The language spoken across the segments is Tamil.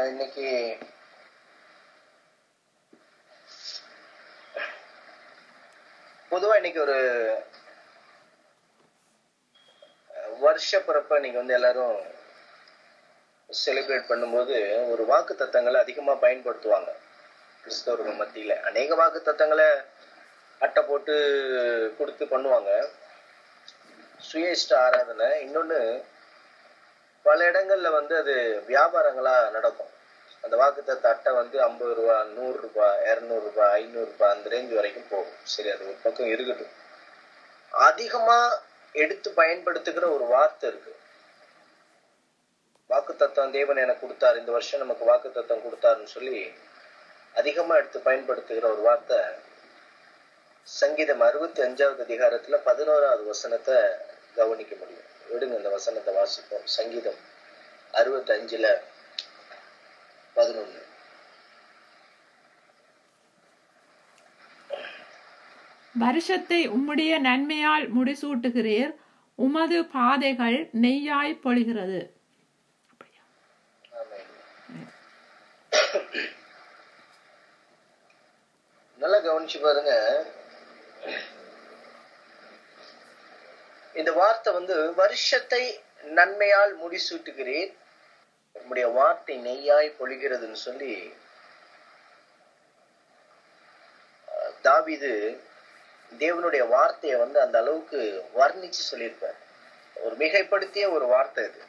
அஹ் இன்னைக்கு பொதுவா இன்னைக்கு ஒரு அஹ், வருஷ பிறப்ப இன்னைக்கு வந்து எல்லாரும் செலிப்ரேட் பண்ணும்போது ஒரு வாக்கு தத்தங்களை அதிகமா பயன்படுத்துவாங்க கிறிஸ்தவர்கள் மத்தியில அநேக வாக்கு தத்தங்களை அட்டை போட்டு கொடுத்து பண்ணுவாங்க சுய இஷ்ட ஆராதனை இன்னொன்னு பல இடங்கள்ல வந்து அது வியாபாரங்களா நடக்கும் அந்த வாக்குத்தத்த அட்டை வந்து ஐம்பது ரூபா நூறு ரூபாய் இருநூறு ரூபாய் ஐநூறு ரூபாய் அந்த ரேஞ்ச் வரைக்கும் போகும் சரி அது ஒரு பக்கம் இருக்கட்டும் அதிகமா எடுத்து பயன்படுத்துகிற ஒரு வார்த்தை இருக்கு வாக்குத்தத்தம் தேவன் எனக்கு கொடுத்தாரு இந்த வருஷம் நமக்கு வாக்குத்தத்தம் கொடுத்தாருன்னு சொல்லி அதிகமா எடுத்து பயன்படுத்துகிற ஒரு வார்த்தை சங்கீதம் அறுபத்தி அஞ்சாவது அதிகாரத்துல பதினோராவது வசனத்தை கவனிக்க முடியும் விடுங்க இந்த வசனத்தை வாசிப்போம் சங்கீதம் அறுபத்தி அஞ்சுல பதினொன்னு வருஷத்தை உம்முடைய நன்மையால் முடிசூட்டுகிறீர் உமது பாதைகள் நெய்யாய் பொழிகிறது ஆமென். நல்லா கவனிச்சு பாருங்க இந்த வார்த்தை வந்து வருஷத்தை நன்மையால் முடிசூட்டுகிறேன் உம்முடைய வார்த்தை நெய்யாய் பொழிகிறதுன்னு சொல்லி அஹ், தாவீது தேவனுடைய வார்த்தையை வந்து அந்த அளவுக்கு வர்ணிச்சு சொல்லியிருப்பார் ஒரு மிகைப்படுத்திய ஒரு வார்த்தை இது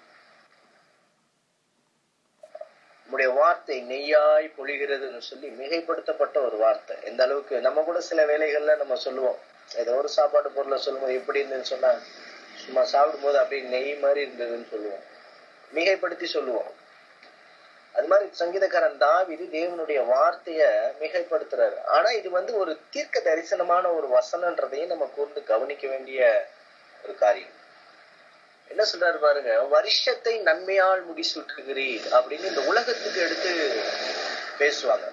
உம்முடைய வார்த்தை நெய்யாய் பொழிகிறதுன்னு சொல்லி மிகைப்படுத்தப்பட்ட ஒரு வார்த்தை எந்த அளவுக்கு நம்ம கூட சில வேலைகள்ல நம்ம சொல்லுவோம் ஏதோ ஒரு சாப்பாடு பொருளை சொல்லும்போது எப்படி இருந்ததுன்னு சொன்னா சும்மா சாப்பிடும்போது அப்படியே நெய் மாதிரி இருந்ததுன்னு சொல்லுவோம் மிகைப்படுத்தி சொல்லுவோம் அது மாதிரி சங்கீதக்காரன் தாவிது தேவனுடைய வார்த்தைய மிகைப்படுத்துறாரு ஆனா இது வந்து ஒரு தீர்க்க தரிசனமான ஒரு வசனன்றதையும் நம்ம கூர்ந்து கவனிக்க வேண்டிய ஒரு காரியம் என்ன சொல்றாரு பாருங்க வருஷத்தை நன்மையால் முடிசூட்டுகிறீர் அப்படின்னு இந்த உலகத்துக்கு எடுத்து பேசுவாங்க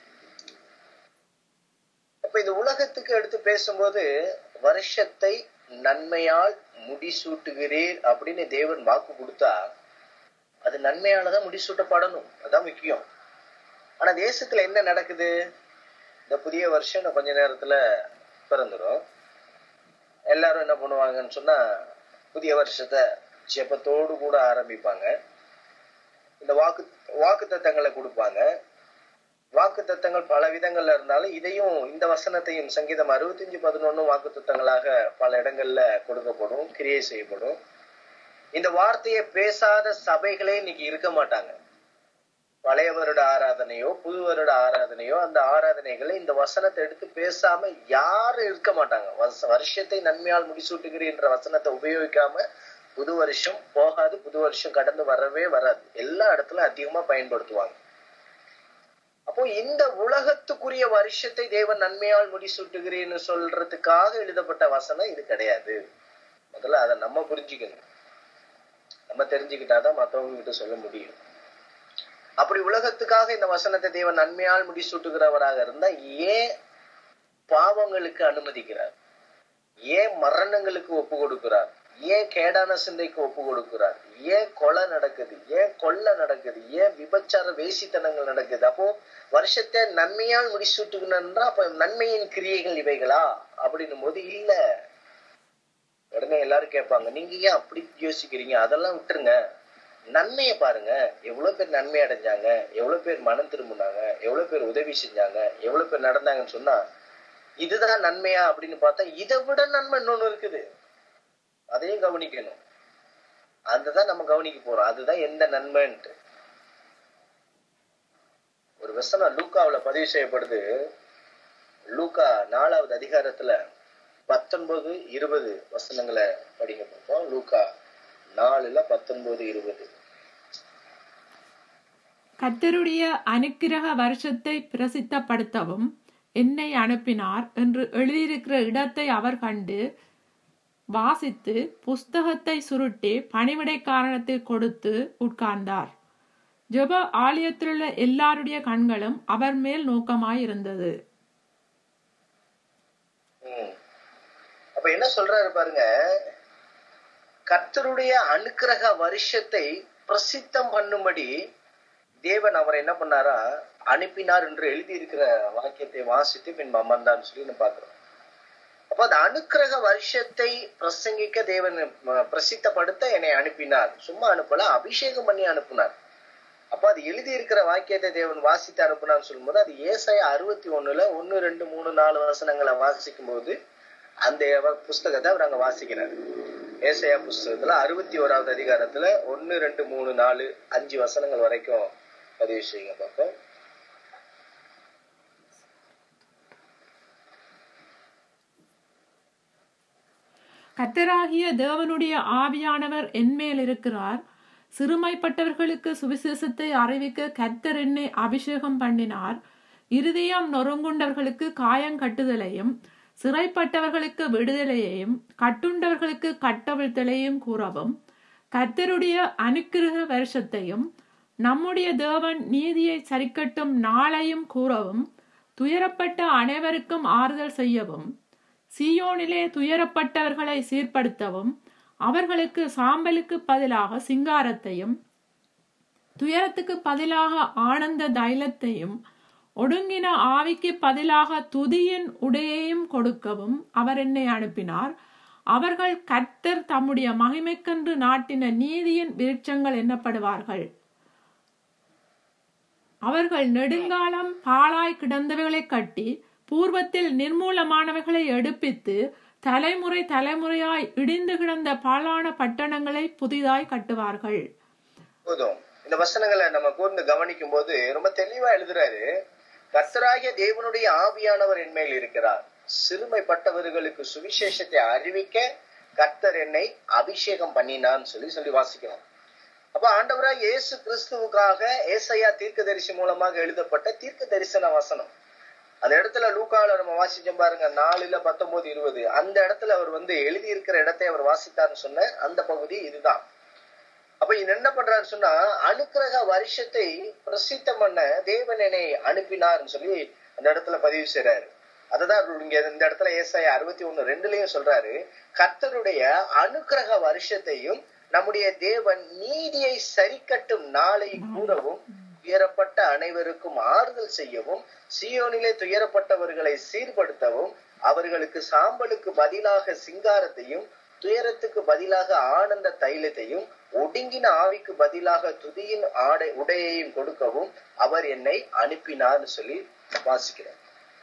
அப்ப இந்த உலகத்துக்கு எடுத்து பேசும்போது வருஷத்தை நன்மையால் முடிசூட்டுகிறீர் அப்படின்னு தேவன் வாக்கு கொடுத்தா அது நன்மையாலதான் முடிசூட்டப்படணும் அதான் முக்கியம் ஆனா தேசத்துல என்ன நடக்குது இந்த புதிய வருஷம் இன்னும் கொஞ்ச நேரத்துல பிறந்துரும் எல்லாரும் என்ன பண்ணுவாங்கன்னு சொன்னா புதிய வருஷத்தை ஜெபத்தோடு கூட ஆரம்பிப்பாங்க இந்த வாக்கு வாக்கு தத்தங்களை கொடுப்பாங்க வாக்கு தத்தங்கள் பல விதங்கள்ல இருந்தாலும் இதையும் இந்த வசனத்தையும் சங்கீதம் அறுபத்தஞ்சு பதினொன்னு வாக்கு தத்தங்களாக பல இடங்கள்ல கொடுக்கப்படும் கிரியை செய்யப்படும் இந்த வார்த்தையை பேசாத சபைகளே இன்னைக்கு இருக்க மாட்டாங்க பழைய வருட ஆராதனையோ புது வருட ஆராதனையோ அந்த ஆராதனைகளை இந்த வசனத்தை எடுத்து பேசாம யாரும் இருக்க மாட்டாங்க வருஷ- வருஷத்தை நன்மையால் முடிசூட்டுகிறீன்ற வசனத்தை உபயோகிக்காம புது வருஷம் போகாது புது வருஷம் கடந்து வரவே வராது எல்லா இடத்துல அதிகமா பயன்படுத்துவாங்க அப்போ இந்த உலகத்துக்குரிய வருஷத்தை தேவன் நன்மையால் முடிசூட்டுகிறேன்னு சொல்றதுக்காக எழுதப்பட்ட வசனம் இது கிடையாது முதல்ல அதை நம்ம புரிஞ்சுக்கணும் நம்ம தெரிஞ்சுக்கிட்டாதான் மத்தவங்க கிட்ட சொல்ல முடியும் அப்படி உலகத்துக்காக இந்த வசனத்தை தேவன் நன்மையால் முடிசூட்டுகிறவராக இருந்தா ஏன் பாவங்களுக்கு அனுமதிக்கிறார் ஏன் மரணங்களுக்கு ஒப்பு கொடுக்கிறார் ஏன் கேடான சிந்தைக்கு ஒப்பு கொடுக்கிறார் ஏன் கொலை நடக்குது ஏன் கொள்ளை நடக்குது ஏன் விபச்சார வேசித்தனங்கள் நடக்குது அப்போ வருஷத்தை நன்மையால் முடிசூட்டுக்கணும்னா அப்ப நன்மையின் கிரியைகள் இவைகளா அப்படின்னும் போது இல்ல உடனே எல்லாரும் கேட்பாங்க நீங்க ஏன் அப்படி யோசிக்கிறீங்க அதெல்லாம் விட்டுருங்க நன்மையை பாருங்க எவ்வளவு பேர் நன்மை அடைஞ்சாங்க எவ்வளவு பேர் மனம் திரும்பினாங்க எவ்வளவு பேர் உதவி செஞ்சாங்க எவ்வளவு பேர் நடந்தாங்கன்னு சொன்னா இதுதான் நன்மையா அப்படின்னு பார்த்தா இதை விட நன்மை இன்னொன்னு இருக்குது அதையும் கவனிக்கணும் அதுதான் நம்ம கவனிக்க போறோம் அதுதான் எந்த நன்மைன்ட்டு ஒரு வசனம் லூக்காவுல பதிவு செய்யப்படுது லூக்கா நாலாவது அதிகாரத்துல பத்தொன்பது இருபது வசனங்களை படிக்க பார்ப்போம் லூக்கா நாலுல பத்தொன்பது இருபது கர்த்தருடைய அனுக்கிரக வருஷத்தை பிரசித்தப்படுத்தவும் என்னை அனுப்பினார் என்று எழுதியிருக்கிற இடத்தை அவர் கண்டு வாசித்து புஸ்தகத்தை சுருட்டி பணிவிடை காரணத்தில் கொடுத்து உட்கார்ந்தார் ஜெப ஆலயத்திலுள்ள எல்லாருடைய கண்களும் அவர் மேல் நோக்கமாயிருந்தது ம். அப்ப என்ன சொல்றாரு பாருங்க கர்த்தருடைய அனுக்கிரக வருஷத்தை பிரசித்தம் பண்ணும்படி தேவன் அவரை என்ன பண்ணாரா அனுப்பினார் என்று எழுதியிருக்கிற வாக்கியத்தை வாசித்து பின் அமர்ந்தான்னு சொல்லி நம்ம பார்க்கிறோம் அப்ப அந்த அனுக்கிரக வருஷத்தை பிரசங்கிக்க தேவன் அஹ், பிரசித்தப்படுத்த என்னை அனுப்பினார் சும்மா அனுப்பல அபிஷேகம் பண்ணி அனுப்பினார் அப்ப அது எழுதி இருக்கிற வாக்கியத்தை தேவன் வாசித்து அனுப்புனான்னு சொல்லும்போது அது ஏசாய அறுபத்தி ஒண்ணுல ஒன்னு ரெண்டு மூணு நாலு வசனங்களை வாசிக்கும் போது அந்த வ- புஸ்தகத்தை அவர் அங்க வாசிக்கிறார் ஏசாயா புஸ்தகத்துல அறுபத்தி ஓராவது அதிகாரத்துல ஒன்னு ரெண்டு மூணு நாலு அஞ்சு வசனங்கள் வரைக்கும் பதிவு செய்யுங்க பார்ப்போம் கர்த்தராகிய தேவனுடைய ஆவியானவர் என்மேல் இருக்கிறார் சிறுமைப்பட்டவர்களுக்கு சுவிசேஷத்தை அறிவிக்க கர்த்தர் என்னை அபிஷேகம் பண்ணினார் இருதயம் நொறுங்குண்டவர்களுக்கு காயம் கட்டுதலையும் சிறைப்பட்டவர்களுக்கு விடுதலையையும் கட்டுண்டவர்களுக்கு கட்டவிழ்த்தலையும் கூறவும் கர்த்தருடைய அனுக்கிரக வருஷத்தையும் நம்முடைய தேவன் நீதியை சரிக்கட்டும் நாளையும் கூறவும் துயரப்பட்ட அனைவருக்கும் ஆறுதல் செய்யவும் சீயோனிலே துயரப்பட்டவர்களை சீர்படுத்தவும் அவர்களுக்கு சாம்பலுக்கு பதிலாக சிங்காரத்தையும் துயரத்துக்கு பதிலாக ஆனந்த தைலத்தையும் ஒடுங்கின ஆவிக்கு பதிலாக துதியின் உடையையும் கொடுக்கவும் அவர் என்னை அனுப்பினார் அவர்கள் கர்த்தர் தம்முடைய மகிமைக்கென்று நாட்டின நீதியின் விருட்சங்கள் எண்ணப்படுவார்கள் அவர்கள் நெடுங்காலம் பாழாய் கிடந்தவைகளை கட்டி பூர்வத்தில் நிர்மூலமானவைகளை எடுப்பித்து தலைமுறை தலைமுறையாய் இடிந்து கிடந்த பாழான பட்டணங்களை புதிதாய் கட்டுவார்கள் போதும் இந்த வசனங்களை நம்ம கூர்ந்து கவனிக்கும் போது ரொம்ப தெளிவா எழுதுறாரு கர்த்தராகிய தேவனுடைய ஆவியானவர் என்மேல் இருக்கிறார் சிறுமைப்பட்டவர்களுக்கு சுவிசேஷத்தை அறிவிக்க கர்த்தர் என்னை அபிஷேகம் பண்ணினான்னு சொல்லி சொல்லி வாசிக்கிறோம் அப்ப ஆண்டவராக இயேசு கிறிஸ்துவுக்காக ஏசையா தீர்க்கதரிசி மூலமாக எழுதப்பட்ட தீர்க்க தரிசன வசனம் அந்த இடத்துல லூக்கால நம்ம வாசிச்சோம் பாருங்க நாலுல பத்தொன்பது இருபது அந்த இடத்துல அவர் வந்து எழுதி இருக்கிற இடத்தை அவர் வாசித்தார்னு சொன்ன அந்த பகுதி இதுதான் அப்ப இது என்ன பண்றாரு சொன்னா அனுக்கிரக வருஷத்தை பிரசித்தம் பண்ண தேவன் என்னை அனுப்பினார்னு சொல்லி அந்த இடத்துல பதிவு செய்றாரு அதுதான் இங்க இந்த இடத்துல ஏசாய அறுபத்தி ஒண்ணு ரெண்டுலயும் சொல்றாரு கர்த்தருடைய அனுக்கிரக வருஷத்தையும் நம்முடைய தேவன் நீதியை சரிக்கட்டும் நாளை கூறவும் துயரப்பட்ட அனைவருக்கும் ஆறுதல் செய்யவும் சியோனிலே துயரப்பட்டவர்களை சீர்படுத்தவும் அவர்களுக்கு சாம்பலுக்கு பதிலாக சிங்காரத்தையும் துயரத்துக்கு பதிலாக ஆனந்த தைலத்தையும் ஒடுங்கின ஆவிக்கு பதிலாக துதியின் ஆடை உடையையும் கொடுக்கவும் அவர் என்னை அனுப்பினார்னு சொல்லி வாசிக்கிறார்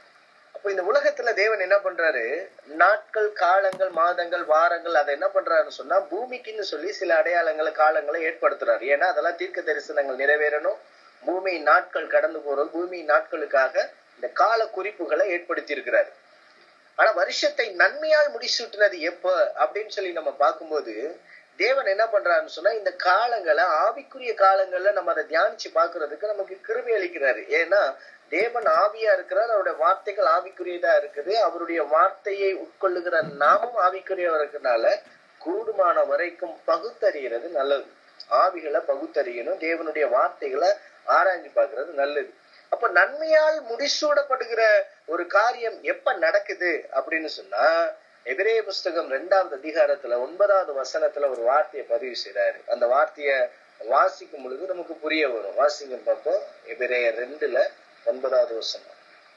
அப்ப இந்த உலகத்துல தேவன் என்ன பண்றாரு நாட்கள் காலங்கள் மாதங்கள் வாரங்கள் அதை என்ன பண்றாருன்னு சொன்னா பூமிக்குன்னு சொல்லி சில அடையாளங்களை காலங்களை ஏற்படுத்துறாரு ஏன்னா அதெல்லாம் தீர்க்க தரிசனங்கள் நிறைவேறணும் பூமியின் நாட்கள் கடந்து போறது பூமியின் நாட்களுக்காக இந்த கால குறிப்புகளை ஏற்படுத்தி இருக்கிறாரு ஆனா வருஷத்தை நன்மையால் முடிசூட்டினது எப்ப அப்படின்னு சொல்லி நம்ம பார்க்கும்போது தேவன் என்ன பண்றாருன்னு சொன்னா இந்த காலங்களை ஆவிக்குரிய காலங்கள்ல நம்ம அதை தியானிச்சு பாக்குறதுக்கு நமக்கு கிருபை அளிக்கிறாரு ஏன்னா தேவன் ஆவியா இருக்கிறார் அவருடைய வார்த்தைகள் ஆவிக்குரியதா இருக்குது அவருடைய வார்த்தையை உட்கொள்ளுகிற நாமும் ஆவிக்குரியவா இருக்கிறனால கூடுமான வரைக்கும் பகுத்தறிகிறது நல்லது ஆவிகளை பகுத்தறியணும் தேவனுடைய வார்த்தைகளை ஆராய்ஞ்சு பார்க்கிறது நல்லது அப்ப நன்மையால் முடிசூடப்படுகிற ஒரு காரியம் எப்ப நடக்குது அப்படின்னு சொன்னா எபிரேய புஸ்தகம் ரெண்டாவது அதிகாரத்துல ஒன்பதாவது வசனத்துல ஒரு வார்த்தையை பதிவு செய்றாரு அந்த வார்த்தைய வாசிக்கும் பொழுது நமக்கு புரிய வரும் வாசிங்க பார்ப்போம் எபிரேய ரெண்டுல ஒன்பதாவது வசனம்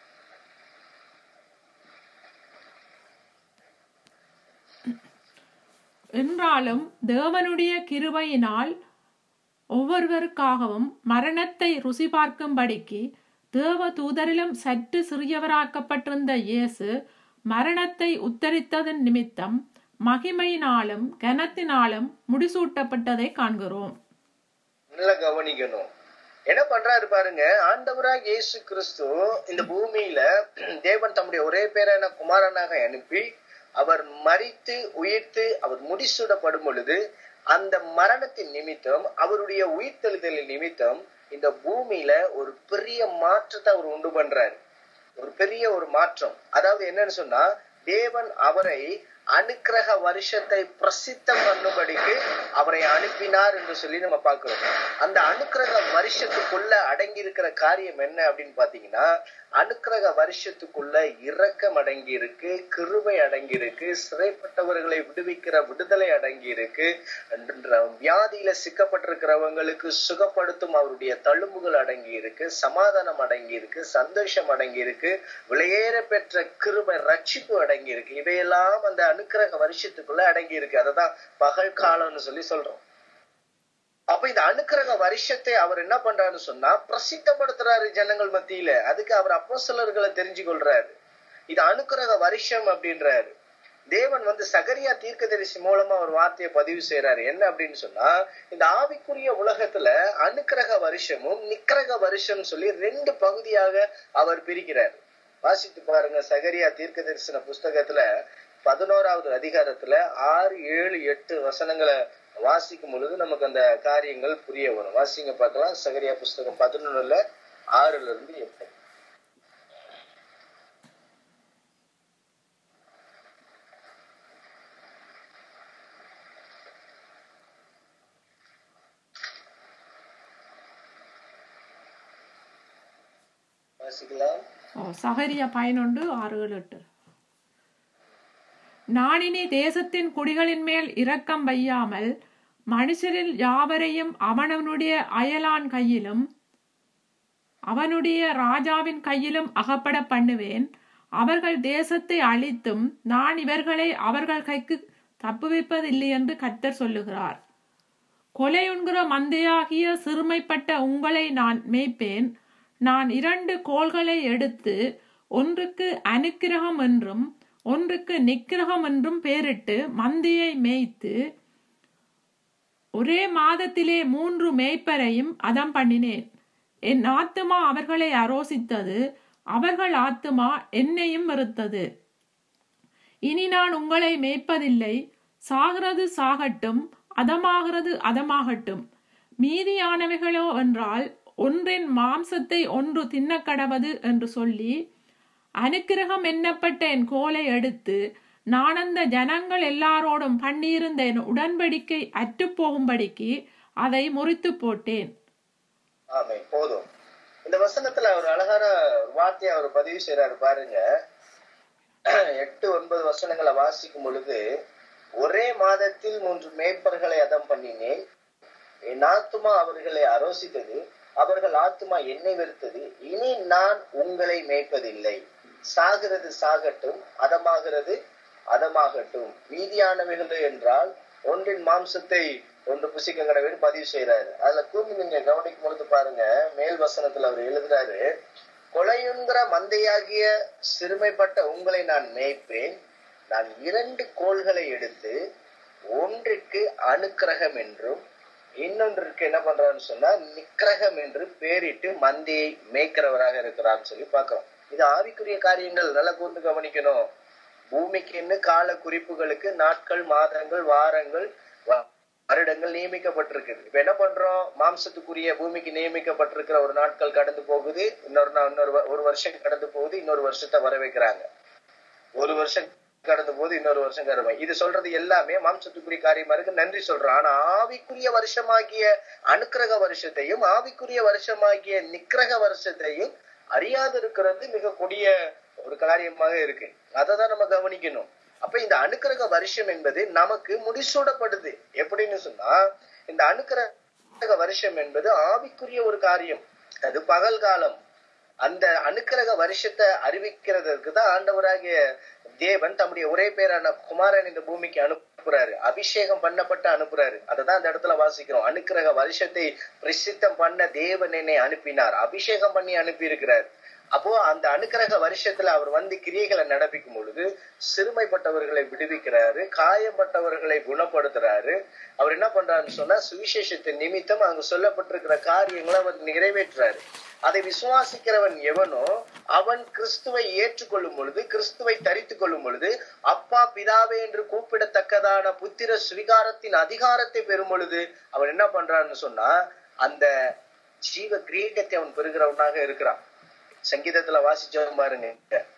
என்றாலும் தேவனுடைய கிருபையினால் ஒவ்வொருவருக்காகவும் மரணத்தை ருசி பார்க்கும்படிக்கு தேவ தூதரிலும் சற்று சிறியவராக்கப்பட்டிருந்த இயேசு மரணத்தை உத்தரித்ததன் நிமித்தம் மகிமையினாலும் கனத்தினாலும் முடிசூட்டப்பட்டதை காண்கிறோம் நல்லா கவனிக்கணும் என்ன பண்றாரு பாருங்க ஆண்டவராக இயேசு கிறிஸ்து இந்த பூமியில தேவன் தம்முடைய ஒரே பேரான குமாரனாக அனுப்பி அவர் மரித்து உயிர்த்து அவர் முடிசூடப்படும் பொழுது அந்த மரணத்தின் நிமித்தம் அவருடைய உயிர்த்தெழுதலின் நிமித்தம் இந்த பூமியில ஒரு பெரிய மாற்றத்தை அவர் உண்டு பண்றாரு ஒரு பெரிய ஒரு மாற்றம் அதாவது என்னன்னு சொன்னா தேவன் அவரை அனுக்கிரக வருஷத்தை பிரசித்தம் பண்ணும்படிக்கு அவரை அனுப்பினார் என்று சொல்லி நம்ம பார்க்கிறோம் அந்த அனுக்கிரக வருஷத்துக்குள்ள அடங்கி இருக்கிற காரியம் என்ன அப்படின்னு பாத்தீங்கன்னா அனுக்கிரக வருஷத்துக்குள்ள இரக்கம் அடங்கி இருக்கு கிருபை அடங்கி இருக்கு சிறைப்பட்டவர்களை விடுவிக்கிற விடுதலை அடங்கி இருக்கு வியாதியில சிக்கப்பட்டிருக்கிறவங்களுக்கு சுகப்படுத்தும் அவருடைய தழும்புகள் அடங்கி இருக்கு சமாதானம் அடங்கி இருக்கு சந்தோஷம் அடங்கி இருக்கு விலையேற பெற்ற கிருபை ரட்சிப்பு அடங்கி இருக்கு இவையெல்லாம் அந்த அனுக்கிரக வருஷத்துக்குள்ள அடங்கி இருக்கு அததான் பகல் காலம்னு சொல்லி சொல்றோம் அப்ப இந்த அனுக்கிரக வருஷத்தை அவர் என்ன பண்றாருன்னு சொன்னா பிரசித்தப்படுத்துறாரு ஜனங்கள் மத்தியில அதுக்கு அவர் அப்போ சிலர்களை தெரிஞ்சு கொள்றாரு இது அனுக்கிரக வருஷம் அப்படின்றாரு தேவன் வந்து சகரியா தீர்க்கதரிசி மூலமா ஒரு வார்த்தையை பதிவு செய்யறாரு என்ன அப்படின்னு சொன்னா இந்த ஆவிக்குரிய உலகத்துல அனுக்கிரக வருஷமும் நிக்கிரக வருஷம் சொல்லி ரெண்டு பகுதியாக அவர் பிரிக்கிறார் வாசித்து பாருங்க சகரியா தீர்க்க தரிசன புஸ்தகத்துல பதினோராவது அதிகாரத்துல ஆறு ஏழு எட்டு வசனங்களை வாசிக்கும் பொழுது நமக்கு அந்த காரியங்கள் புரிய வரும் வாசிங்க பார்க்கலாம் சகரியா புஸ்தகம் பதினொன்னுல ஆறுல இருந்து எட்டு வாசிக்கலாம் ஓ சகரிய பயனுண்டு ஆறு ஏழு எட்டு நானினி தேசத்தின் குடிகளின் மேல் இரக்கம் வையாமல் மனுஷரில் யாவரையும் அவனவனுடைய அயலான் கையிலும் அவனுடைய ராஜாவின் கையிலும் அகப்பட பண்ணுவேன் அவர்கள் தேசத்தை அழித்தும் நான் இவர்களை அவர்கள் கைக்கு தப்புவிப்பதில்லை என்று கர்த்தர் சொல்லுகிறார் கொலையுண்கிற மந்தையாகிய சிறுமைப்பட்ட உங்களை நான் மேய்ப்பேன் நான் இரண்டு கோள்களை எடுத்து ஒன்றுக்கு அனுக்கிரகம் என்றும் ஒன்றுக்கு நிக்கிரகம் என்றும் பெயரிட்டு மந்தியை மேய்த்து ஒரே மாதத்திலே மூன்று மேய்ப்பரையும் அதம் பண்ணினேன் என் ஆத்துமா அவர்களை அரோசித்தது அவர்கள் ஆத்துமா என்னையும் வெறுத்தது இனி நான் உங்களை மேய்ப்பதில்லை சாகிறது சாகட்டும் அதமாகிறது அதமாகட்டும் மீதியானவைகளோ என்றால் ஒன்றின் மாம்சத்தை ஒன்று தின்னக்கடவது என்று சொல்லி அனுக்கிரகம் எண்ணப்பட்ட என் கோலை எடுத்து நான் அந்த ஜனங்கள் எல்லாரோடும் பண்ணியிருந்த என் உடன்படிக்கை அற்றுப்போகும்படிக்கு அதை முறித்து போட்டேன் ஆமை போதும் இந்த வசனத்துல அவர் அழகான வார்த்தையை அவர் பதிவு செய்யறாரு பாருங்க எட்டு ஒன்பது வசனங்களை வாசிக்கும் பொழுது ஒரே மாதத்தில் மூன்று மேய்ப்பர்களை அதம் பண்ணினேன் என் ஆத்துமா அவர்களை அரோசித்தது அவர்கள் ஆத்துமா என்னை வெறுத்தது இனி நான் உங்களை மேய்ப்பதில்லை சாகிறது சாகட்டும் அதமாகிறது அதமாகட்டும் மீதியானவைகள் என்றால் ஒன்றின் மாம்சத்தை ஒன்று புசிக்க கடவுள் பதிவு செய்யறாரு அதுல கூர்ந்து நீங்க கவனிக்கும் பொழுது பாருங்க மேல் வசனத்துல அவர் எழுதுறாரு கொலையுங்கிற மந்தையாகிய சிறுமைப்பட்ட உங்களை நான் மேய்ப்பேன் நான் இரண்டு கோள்களை எடுத்து ஒன்றுக்கு அனுக்கிரகம் என்றும் இன்னொன்றிற்கு என்ன பண்றான்னு சொன்னா நிக்கிரகம் என்று பேரிட்டு மந்தியை மேய்க்கிறவராக இருக்கிறான்னு சொல்லி பாக்குறோம் இது ஆவிக்குரிய காரியங்கள் நல்லா கூர்ந்து கவனிக்கணும் பூமிக்குன்னு கால குறிப்புகளுக்கு நாட்கள் மாதங்கள் வாரங்கள் வருடங்கள் நியமிக்கப்பட்டிருக்கு இப்ப என்ன பண்றோம் மாம்சத்துக்குரிய பூமிக்கு நியமிக்கப்பட்டிருக்கிற ஒரு நாட்கள் கடந்து போகுது இன்னொரு இன்னொரு ஒரு வருஷம் கடந்து போகுது இன்னொரு வருஷத்தை வர வைக்கிறாங்க ஒரு வருஷம் கடந்து போது இன்னொரு வருஷம் கருமை இது சொல்றது எல்லாமே மாம்சத்துக்குரிய காரியமா இருக்கு நன்றி சொல்றோம் ஆனா ஆவிக்குரிய வருஷமாகிய அனுக்கிரக வருஷத்தையும் ஆவிக்குரிய வருஷமாகிய நிக்கிரக வருஷத்தையும் அறியாது இருக்கிறது மிக கொடிய ஒரு காரியமாக இருக்கு அதை தான் நம்ம கவனிக்கணும் அப்ப இந்த அனுக்கிரக வருஷம் என்பது நமக்கு முடிசூடப்படுது எப்படின்னு சொன்னா இந்த அனுக்கிரக வருஷம் என்பது ஆவிக்குரிய ஒரு காரியம் அது பகல் காலம் அந்த அனுக்கிரக வருஷத்தை அறிவிக்கிறதுக்கு தான் ஆண்டவராகிய தேவன் தம்முடைய ஒரே பேரான குமாரன் இந்த பூமிக்கு அனுப்புறாரு அபிஷேகம் பண்ணப்பட்டு அனுப்புறாரு அததான் அந்த இடத்துல வாசிக்கிறோம் அனுக்கிரக வருஷத்தை பிரசித்தம் பண்ண தேவன் என்னை அனுப்பினார் அபிஷேகம் பண்ணி அனுப்பி இருக்கிறார் அப்போ அந்த அனுக்கிரக வருஷத்துல அவர் வந்து கிரியைகளை நடப்பிக்கும் பொழுது சிறுமைப்பட்டவர்களை விடுவிக்கிறாரு காயப்பட்டவர்களை குணப்படுத்துறாரு அவர் என்ன பண்றாருன்னு சொன்னா சுவிசேஷத்தின் நிமித்தம் அங்க சொல்லப்பட்டிருக்கிற காரியங்களை அவர் நிறைவேற்றுறாரு அதை விசுவாசிக்கிறவன் எவனோ அவன் கிறிஸ்துவை ஏற்றுக்கொள்ளும் பொழுது கிறிஸ்துவை தரித்து கொள்ளும் பொழுது அப்பா பிதாவே என்று கூப்பிடத்தக்கதான புத்திர சுவிகாரத்தின் அதிகாரத்தை பெறும் பொழுது அவன் என்ன பண்றான்னு சொன்னா அந்த ஜீவ கிரீடத்தை அவன் பெறுகிறவனாக இருக்கிறான் சங்கீதத்துல வாசிச்சவன் பாருங்க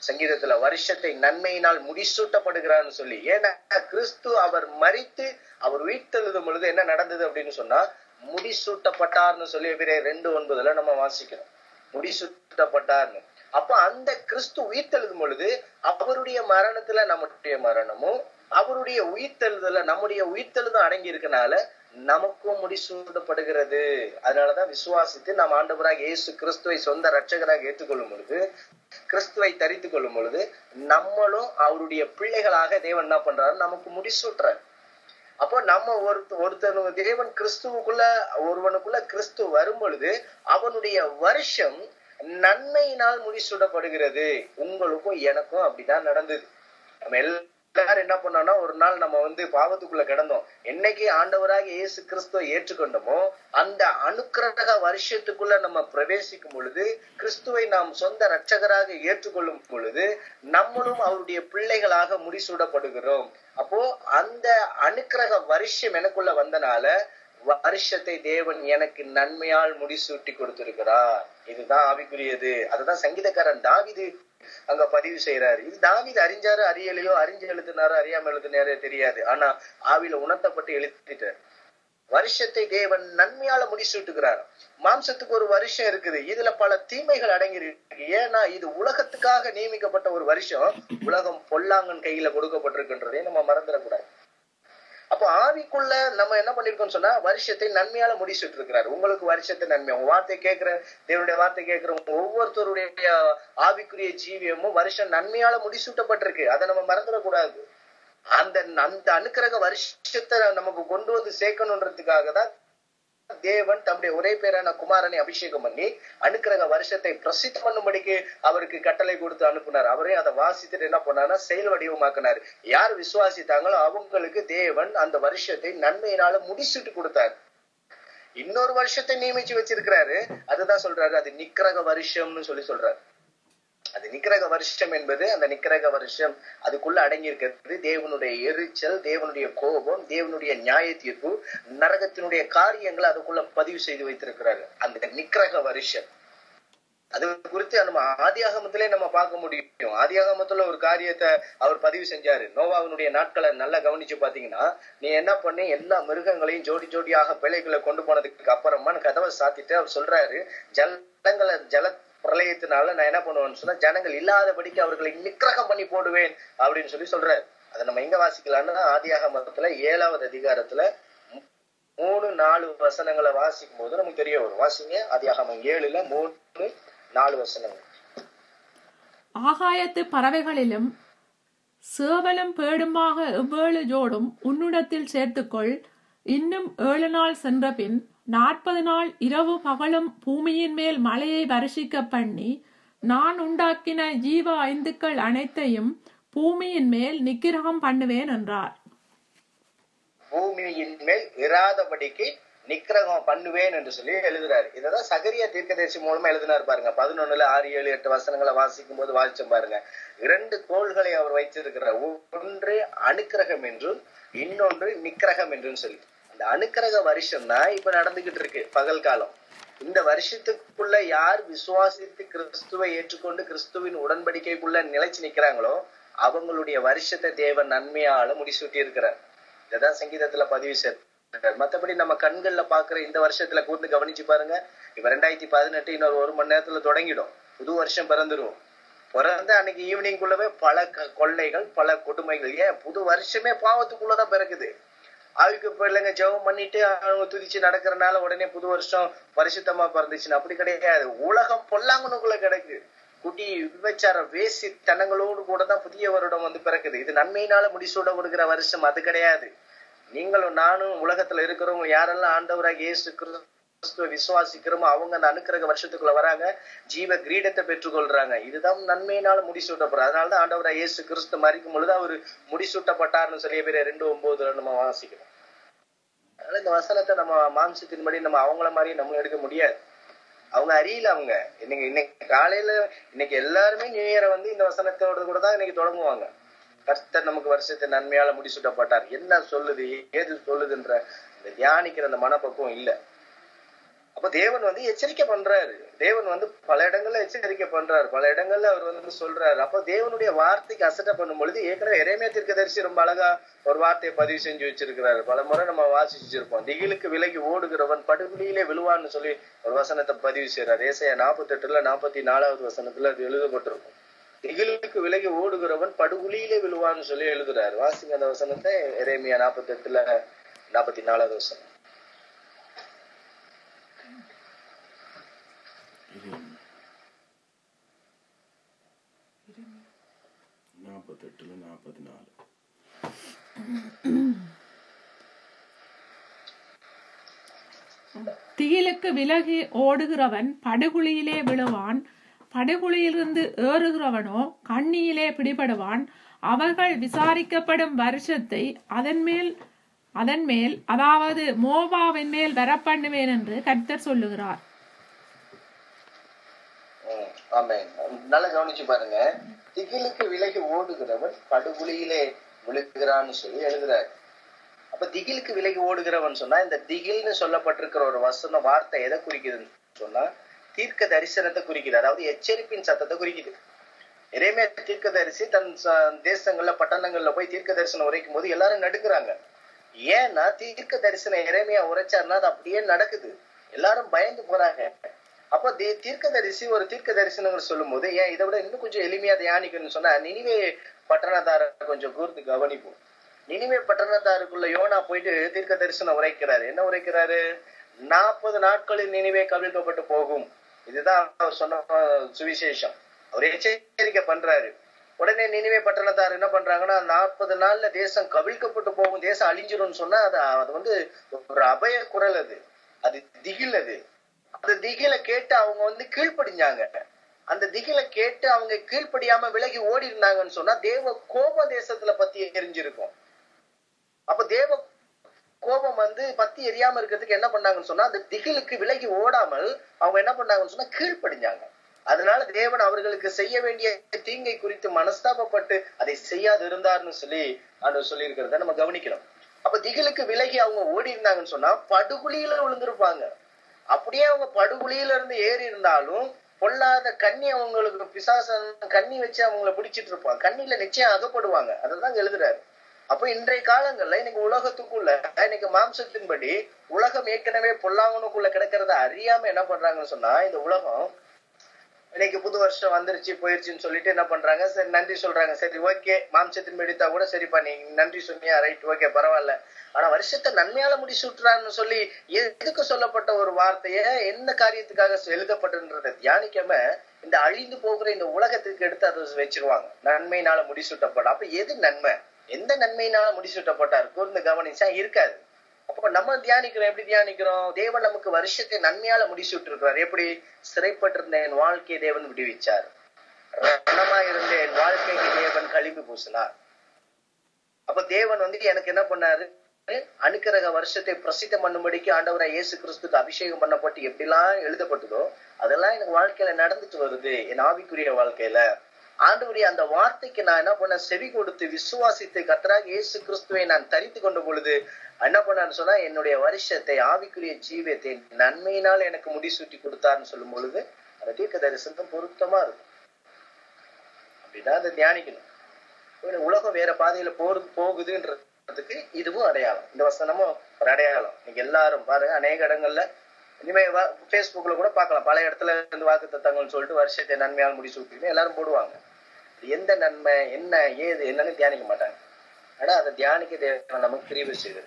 சங்கீதத்துல வருஷத்தை நன்மையினால் முடிசூட்டப்படுகிறான்னு சொல்லி ஏன்னா கிறிஸ்து அவர் மறித்து அவர் உயிர்த்தெழுதும் பொழுது என்ன நடந்தது அப்படின்னு சொன்னா முடிசூட்டப்பட்டார்னு சொல்லி எபிரேயர் ரெண்டு ஒன்பதுல நம்ம வாசிக்கிறோம் முடிசூட்டப்பட்டார்னு அப்ப அந்த கிறிஸ்து உயிர்த்தெழுதும் பொழுது அவருடைய மரணத்துல நம்முடைய மரணமும் அவருடைய உயிர்த்தெழுதல நம்முடைய உயிர்த்தெழுதும் அடங்கி இருக்கனால நமக்கும் முடிசூடப்படுகிறது அதனாலதான் விசுவாசித்து நாம் ஆண்டவராக இயேசு கிறிஸ்துவை சொந்த ரட்சகராக ஏற்றுக்கொள்ளும் பொழுது கிறிஸ்துவை தரித்துக் கொள்ளும் பொழுது நம்மளும் அவருடைய பிள்ளைகளாக தேவன் என்ன பண்றாரு நமக்கு முடிசூட்டுறாரு அப்போ நம்ம ஒருத்த ஒருத்தனு தேவன் கிறிஸ்துவுக்குள்ள ஒருவனுக்குள்ள கிறிஸ்து வரும் பொழுது அவனுடைய வருஷம் நன்மையினால் முடிசூடப்படுகிறது உங்களுக்கும் எனக்கும் அப்படிதான் நடந்தது நம்ம எல்லாரும் என்ன பண்ணோம்னா ஒரு நாள் நம்ம வந்து பாவத்துக்குள்ள கிடந்தோம் என்னைக்கு ஆண்டவராக இயேசு கிறிஸ்துவை ஏற்றுக்கொண்டோமோ அந்த அனுக்கிரக வருஷத்துக்குள்ள நம்ம பிரவேசிக்கும் பொழுது கிறிஸ்துவை நாம் சொந்த ரட்சகராக ஏற்றுக்கொள்ளும் பொழுது நம்மளும் அவருடைய பிள்ளைகளாக முடிசூடப்படுகிறோம் அப்போ அந்த அனுக்கிரக வருஷம் எனக்குள்ள வந்தனால வருஷத்தை தேவன் எனக்கு நன்மையால் முடிசூட்டி கொடுத்திருக்கிறார் இதுதான் ஆவிக்குரியது அதுதான் சங்கீதக்காரன் தாவிது அங்க பதிவு செய்யறாரு இது தாவிது அறிஞ்சாரு அறியலையோ அறிஞ்சு எழுதினாரோ அறியாம எழுதினாரோ தெரியாது ஆனா ஆவில உணர்த்தப்பட்டு எழுதிட்டார் வருஷத்தை தேவன் நன்மையால முடிசூட்டுகிறார் மாம்சத்துக்கு ஒரு வருஷம் இருக்குது இதுல பல தீமைகள் அடங்கி இருக்கு ஏன்னா இது உலகத்துக்காக நியமிக்கப்பட்ட ஒரு வருஷம் உலகம் பொல்லாங்கன் கையில கொடுக்கப்பட்டிருக்குன்றதை நம்ம மறந்துடக்கூடாது அப்போ ஆவிக்குள்ள நம்ம என்ன பண்ணிருக்கோம்னு சொன்னா வருஷத்தை நன்மையால முடிச்சுட்டு இருக்கிறாரு உங்களுக்கு வருஷத்தை நன்மை உங்க வார்த்தை கேட்கிற தேவனுடைய வார்த்தை கேட்கிற ஒவ்வொருத்தருடைய ஆவிக்குரிய ஜீவியமும் வருஷம் நன்மையால முடிசூட்டப்பட்டிருக்கு அதை நம்ம மறந்துடக்கூடாது அந்த அந்த அனுக்கிரக வருஷத்தை நமக்கு கொண்டு வந்து சேர்க்கணுன்றதுக்காக தான் தேவன் தம்முடைய ஒரே பேரான குமாரனை அபிஷேகம் பண்ணி அனுக்கிரக வருஷத்தை பிரசித்த பண்ணும்படிக்கு அவருக்கு கட்டளை கொடுத்து அனுப்புனார் அவரே அதை வாசித்துட்டு என்ன பண்ணார்னா செயல் வடிவமாக்கினார் யார் விசுவாசித்தாங்களோ அவங்களுக்கு தேவன் அந்த வருஷத்தை நன்மையினால முடிச்சுட்டு கொடுத்தார் இன்னொரு வருஷத்தை நியமிச்சு வச்சிருக்கிறாரு அதுதான் சொல்றாரு அது நிக்கிரக வருஷம்னு சொல்லி சொல்றாரு அது நிக்கிரக வருஷம் என்பது அந்த நிக்கிரக வருஷம் அதுக்குள்ள அடங்கி இருக்கிறது தேவனுடைய எரிச்சல் தேவனுடைய கோபம் தேவனுடைய நியாய தீர்ப்பு நரகத்தினுடைய காரியங்களை அதுக்குள்ள பதிவு செய்து வைத்திருக்கிறாரு அந்த நிக்கிரக வருஷம் அது குறித்து நம்ம ஆதியாகமத்திலே நம்ம பார்க்க முடியும் ஆதியாகமத்துல ஒரு காரியத்தை அவர் பதிவு செஞ்சாரு நோவாவினுடைய நாட்களை நல்லா கவனிச்சு பாத்தீங்கன்னா நீ என்ன பண்ணி எல்லா மிருகங்களையும் ஜோடி ஜோடியாக பிள்ளைகளை கொண்டு போனதுக்கு அப்புறமா கதவை சாத்திட்டு அவர் சொல்றாரு ஜலங்களை ஜல பிரளயத்தினால நான் என்ன பண்ணுவேன்னு சொன்னா ஜனங்கள் இல்லாதபடிக்கு அவர்களை நிக்கிரகம் பண்ணி போடுவேன் அப்படின்னு சொல்லி சொல்றாரு அதை நம்ம எங்க வாசிக்கலாம்னா ஆதியாக மதத்துல ஏழாவது அதிகாரத்துல மூணு நாலு வசனங்களை வாசிக்கும் போது நமக்கு தெரிய வரும் வாசிங்க ஆதியாகமம் ஏழுல மூணு நாலு வசனங்கள் ஆகாயத்து பறவைகளிலும் சேவலும் பேடுமாக எவ்வேழு ஜோடும் உன்னிடத்தில் சேர்த்துக்கொள் இன்னும் ஏழு நாள் சென்ற பின் நாற்பது நாள் இரவு பகலும் பூமியின் மேல் மழையை வருஷிக்க பண்ணி நான் உண்டாக்கின ஜீவ ஐந்துக்கள் அனைத்தையும் பூமியின் மேல் நிக்கிரகம் பண்ணுவேன் என்றார் பூமியின் மேல் இராதபடிக்கு நிக்கிரகம் பண்ணுவேன் என்று சொல்லி எழுதுறாரு இததான் சகரியா தீர்க்கதரிசி மூலமா எழுதினார் பாருங்க பதினொன்னுல ஆறு ஏழு எட்டு வசனங்களை வாசிக்கும் போது வாசிச்சோம் பாருங்க இரண்டு கோள்களை அவர் வைத்திருக்கிறார் ஒன்று அனுக்கிரகம் என்றும் இன்னொன்று நிக்கிரகம் என்றும் சொல்லி அந்த அனுக்கிரக வருஷம் தான் இப்ப நடந்துகிட்டு இருக்கு பகல் காலம் இந்த வருஷத்துக்குள்ள யார் விசுவாசித்து கிறிஸ்துவை ஏற்றுக்கொண்டு கிறிஸ்துவின் உடன்படிக்கைக்குள்ள நிலைச்சு நிக்கிறாங்களோ அவங்களுடைய வருஷத்தை தேவன் நன்மையால முடிசூட்டி இருக்கிறார் இதான் சங்கீதத்துல பதிவு செய்ய மத்தபடி நம்ம கண்கள்ல பாக்குற இந்த வருஷத்துல கூர்ந்து கவனிச்சு பாருங்க இப்ப ரெண்டாயிரத்தி பதினெட்டு இன்னொரு ஒரு மணி நேரத்துல தொடங்கிடும் புது வருஷம் பிறந்துரும் பிறந்த அன்னைக்கு ஈவினிங்குள்ளவே பல கொள்ளைகள் பல கொடுமைகள் ஏன் புது வருஷமே பாவத்துக்குள்ளதான் பிறகுது ஆவிக்கு பிள்ளைங்க ஜெபம் பண்ணிட்டு அவங்க துதிச்சு நடக்கிறனால உடனே புது வருஷம் பரிசுத்தமா பிறந்துச்சுன்னு அப்படி கிடையாது உலகம் பொல்லாங்கனுக்குள்ள கிடக்கு குடி விபச்சாரம் வேசி தனங்களோடு கூட தான் புதிய வருடம் வந்து பிறக்குது இது நன்மையினால முடிசூட கொடுக்கிற வருஷம் அது கிடையாது நீங்களும் நானும் உலகத்துல இருக்கிறவங்க யாரெல்லாம் ஆண்டவராக இயேசு கிறிஸ்துவ விசுவாசிக்கிறோமோ அவங்க அந்த அனுக்கிரக வருஷத்துக்குள்ள வராங்க ஜீவ கிரீடத்தை பெற்றுக்கொள்றாங்க இதுதான் நன்மையினால முடிசூட்டப்படுற அதனாலதான் ஆண்டவராக இயேசு கிறிஸ்து மறிக்கும் பொழுது அவரு முடிசூட்டப்பட்டார்னு சொல்லிய பேர் ரெண்டு ஒன்பதுல நம்ம வாசிக்கிறோம் அதனால இந்த வசனத்தை நம்ம மாம்சத்தின்படி நம்ம அவங்கள மாதிரி நம்ம எடுக்க முடியாது அவங்க அறியல அவங்க இன்னைக்கு இன்னைக்கு காலையில இன்னைக்கு எல்லாருமே நியூ இயரை வந்து இந்த வசனத்தோட கூட தான் இன்னைக்கு தொடங்குவாங்க கர்த்தர் நமக்கு வருஷத்தை நன்மையால முடிசூட்டப்பட்டார் என்ன சொல்லுது ஏது சொல்லுதுன்ற இந்த தியானிக்கிற அந்த மனப்பக்குவம் இல்ல அப்ப தேவன் வந்து எச்சரிக்கை பண்றாரு தேவன் வந்து பல இடங்கள்ல எச்சரிக்கை பண்றாரு பல இடங்கள்ல அவர் வந்து சொல்றாரு அப்ப தேவனுடைய வார்த்தைக்கு அசட்டை பண்ணும் பொழுது ஏற்கனவே இறைமைய தீர்க்கதரிசி ரொம்ப அழகா ஒரு வார்த்தையை பதிவு செஞ்சு வச்சிருக்கிறாரு பல முறை நம்ம வாசிச்சிருப்போம் திகிலுக்கு விலகி ஓடுகிறவன் படுகுழியிலே விழுவான்னு சொல்லி ஒரு வசனத்தை பதிவு செய்யறாரு ஏசையா நாற்பத்தி எட்டுல நாற்பத்தி நாலாவது வசனத்துல அது எழுதப்பட்டிருக்கும் திகிலுக்கு விலகி ஓடுகிறவன் படுகுழியிலே விழுவான்னு சொல்லி எழுதுறாரு வாசிங்க அந்த வசனத்தை இறைமையா நாற்பத்தி எட்டுல நாற்பத்தி நாலாவது வசனம் நாற்பத்தெட்டுல நாற்பத்தி நாலு திகிலுக்கு விலகி ஓடுகிறவன் படுகுழியிலே விழுவான் படுகுழியிலிருந்து ஏறுகிறவனோ கண்ணியிலே பிடிபடுவான் அவர்கள் விசாரிக்கப்படும் வருஷத்தை அதன் மேல் அதன் மேல் அதாவது மோவாவின் மேல் வரப்பண்ணுவேன் என்று கர்த்தர் சொல்லுகிறார் ம், ஆமென். நல்லா கவனிச்சு பாருங்க திகிலுக்கு விலகி ஓடுகிறவன் படுகுழியிலே விழுகிறான்னு சொல்லி எழுதுறாரு அப்ப திகிலுக்கு விலகி ஓடுகிறவன் சொன்னா இந்த திகில்னு சொல்லப்பட்டிருக்கிற ஒரு வசன வார்த்தை எதை குறிக்குதுன்னு சொன்னா தீர்க்க தரிசனத்தை குறிக்குது அதாவது எச்சரிப்பின் சத்தத்தை குறிக்குது இறைமே தீர்க்க தரிசி தன் ச- தேசங்கள்ல பட்டணங்கள்ல போய் தீர்க்க தரிசனம் உரைக்கும் போது எல்லாரும் நடுக்குறாங்க ஏன்னா தீர்க்க தரிசனம் இறைமையா உரைச்சாருன்னா அது அப்படியே நடக்குது எல்லாரும் பயந்து போறாங்க அப்ப தீ- தீர்க்கதரிசி ஒரு தீர்க்க தரிசனங்கள் சொல்லும் போது ஏன் இதை விட இன்னும் கொஞ்சம் எளிமையா தியானிக்கணும்னு சொன்னா நினிவே பட்டணத்தார கொஞ்சம் கூர்ந்து கவனிப்போம் நினிவே பட்டணத்தாருக்குள்ள யோனா போயிட்டு தீர்க்க தரிசனம் உரைக்கிறாரு என்ன உரைக்கிறாரு நாற்பது நாட்களில் நினிவே கவிழ்க்கப்பட்டு போகும் இதுதான் அவர் சொன்ன சுவிசேஷம் அவர் எச்சரிக்கை பண்றாரு உடனே நினிவே பட்டணத்தார் என்ன பண்றாங்கன்னா நாற்பது நாள்ல தேசம் கவிழ்க்கப்பட்டு போகும் தேசம் அழிஞ்சிரும்னு சொன்னா அது அது வந்து ஒரு அபய குரல் அது அது திகில் அது அந்த திகில கேட்டு அவங்க வந்து கீழ்ப்படிஞ்சாங்க அந்த திகில கேட்டு அவங்க கீழ்ப்படியாம விலகி ஓடி இருந்தாங்கன்னு சொன்னா தேவ கோப தேசத்துல பத்தி எரிஞ்சிருக்கும் அப்ப தேவ கோபம் வந்து பத்தி எரியாம இருக்கிறதுக்கு என்ன பண்ணாங்கன்னு சொன்னா அந்த திகிலுக்கு விலகி ஓடாமல் அவங்க என்ன பண்ணாங்கன்னு சொன்னா கீழ்ப்படிஞ்சாங்க அதனால தேவன் அவர்களுக்கு செய்ய வேண்டிய தீங்கை குறித்து மனஸ்தாபப்பட்டு அதை செய்யாது இருந்தார்னு சொல்லி ஆண்டவர் சொல்லி இருக்கிறத நம்ம கவனிக்கிறோம் அப்ப திகிலுக்கு விலகி அவங்க ஓடி இருந்தாங்கன்னு சொன்னா படுகுழியில விழுந்திருப்பாங்க அப்படியே அவங்க படுகுழியில இருந்து ஏறி இருந்தாலும் பொல்லாத கண்ணி அவங்களுக்கு பிசாசன் கண்ணி வச்சு அவங்கள பிடிச்சிட்டு இருப்பாங்க கண்ணில நிச்சயம் அகப்படுவாங்க அததான் எழுதுறாரு அப்ப இன்றைய காலங்கள்ல இன்னைக்கு உலகத்துக்குள்ள இன்னைக்கு மாம்சத்தின்படி உலகம் ஏற்கனவே பொல்லாங்கனுக்குள்ள கிடக்கிறத அறியாம என்ன பண்றாங்கன்னு சொன்னா இந்த உலகம் இன்னைக்கு புது வருஷம் வந்துருச்சு போயிருச்சுன்னு சொல்லிட்டு என்ன பண்றாங்க சரி நன்றி சொல்றாங்க சரி ஓகே மாம்சத்தின் மெடித்தா கூட சரிப்பா நீ நன்றி சொன்னியா ரைட் ஓகே பரவாயில்ல ஆனா வருஷத்தை நன்மையால முடிச்சுட்டுறான்னு சொல்லி எதுக்கு சொல்லப்பட்ட ஒரு வார்த்தைய என்ன காரியத்துக்காக எழுதப்பட்டதுன்றதை தியானிக்காம இந்த அழிந்து போகிற இந்த உலகத்துக்கு எடுத்து அதை வச்சிருவாங்க நன்மையினால முடிசூட்டப்படும் அப்ப எது நன்மை எந்த நன்மையினால முடிசூட்டப்பட்டா கூர்ந்து கவனிச்சா இருக்காது அப்போ நம்ம தியானிக்கிறோம் எப்படி தியானிக்கிறோம் தேவன் நமக்கு வருஷத்தை நன்மையால முடிசூட்டு இருக்கிறார் எப்படி சிறைப்பட்டிருந்த என் வாழ்க்கையை தேவன் விடுவிச்சார் ரணமா இருந்த என் வாழ்க்கைக்கு தேவன் கழிவு பூசினார் அப்ப தேவன் வந்து எனக்கு என்ன பண்ணாரு அனுக்கிரக வருஷத்தை பிரசித்தம் பண்ணும்படிக்கு ஆண்டவராய் இயேசு கிறிஸ்துக்கு அபிஷேகம் பண்ணப்பட்டு எப்படிலாம் எழுதப்பட்டதோ அதெல்லாம் எனக்கு வாழ்க்கையில நடந்துட்டு வருது என் ஆவிக்குரிய வாழ்க்கையில ஆண்டவரே அந்த வார்த்தைக்கு நான் என்ன பண்ண செவி கொடுத்து விசுவாசித்து கத்தராக இயேசு கிறிஸ்துவை நான் தரித்து கொண்ட பொழுது என்ன பண்ணான்னு சொன்னா என்னுடைய வருஷத்தை ஆவிக்குரிய ஜீவியத்தை நன்மையினால் எனக்கு முடிசூட்டி கொடுத்தாருன்னு சொல்லும் பொழுது அந்த தீர்க்க தரிசனம் பொருத்தமா இருக்கும் அப்படிதான் அதை தியானிக்கணும் இப்ப உலகம் வேற பாதையில போறது போகுதுன்றதுக்கு இதுவும் அடையாளம் இந்த வசனமும் ஒரு அடையாளம் நீங்க எல்லாரும் பாருங்க அநேக இடங்கள்ல இனிமே பேஸ்புக்ல கூட பார்க்கலாம் பல இடத்துல இருந்து வாக்கு தத்தங்கள்னு சொல்லிட்டு வருஷத்தை நன்மையால் முடிச்சு எல்லாரும் போடுவாங்க எந்த நன்மை என்ன ஏது என்னன்னு தியானிக்க மாட்டாங்க ஆனா அதை தியானிக்க தேவன் நமக்கு பிரிவு செய்தது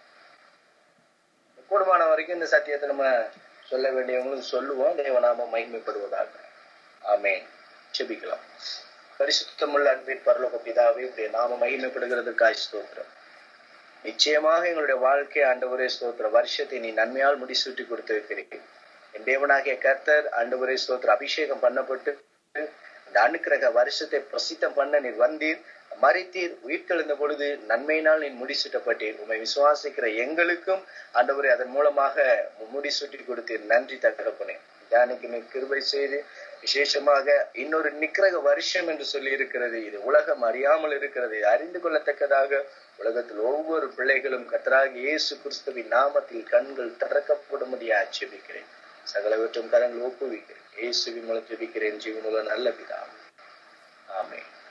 கூடுமான வரைக்கும் இந்த சத்தியத்தை நம்ம சொல்ல வேண்டியவங்களும் சொல்லுவோம் தேவநாம மகிமைப்படுவதாக ஆமேன் செபிக்கலாம் பரிசுத்தமுள்ள அன்பின் பரலோக பிதாவே உடைய நாம மகிமைப்படுகிறதுக்காய் ஸ்தோத்திரம் நிச்சயமாக எங்களுடைய வாழ்க்கை ஆண்டவரே ஸ்தோத்திர வருஷத்தை நீ நன்மையால் முடிசூட்டி கொடுத்திருக்கிறீர்கள் என் தேவனாகிய கர்த்தர் ஆண்டவரே ஸ்தோத்திர அபிஷேகம் பண்ணப்பட்டு இந்த அனுக்கிரக வருஷத்தை பிரசித்தம் பண்ண நீர் வந்தீர் மறித்தீர் உயிர்த்தெழுந்த பொழுது நன்மையினால் நீ முடிசூட்டப்பட்டீர் உண்மை விசுவாசிக்கிற எங்களுக்கும் ஆண்டவரே அதன் மூலமாக முடிசூட்டி கொடுத்தீர் நன்றி தகப்பனே தியானிக்கு கிருபை செய்து விசேஷமாக இன்னொரு நிக்கிரக வருஷம் என்று சொல்லி இருக்கிறது இது உலகம் அறியாமல் இருக்கிறது இது அறிந்து கொள்ளத்தக்கதாக உலகத்தில் ஒவ்வொரு பிள்ளைகளும் கத்தராக இயேசு கிறிஸ்துவின் நாமத்தில் கண்கள் திறக்கப்படும்படி ஆட்சேபிக்கிறேன் சகலவற்றும் கரங்கள் ஒப்புவிக்கிறேன் இயேசுவின் மூலம் ஜெபிக்கிறேன் ஜீவனுள்ள நல்ல பிதா ஆமென்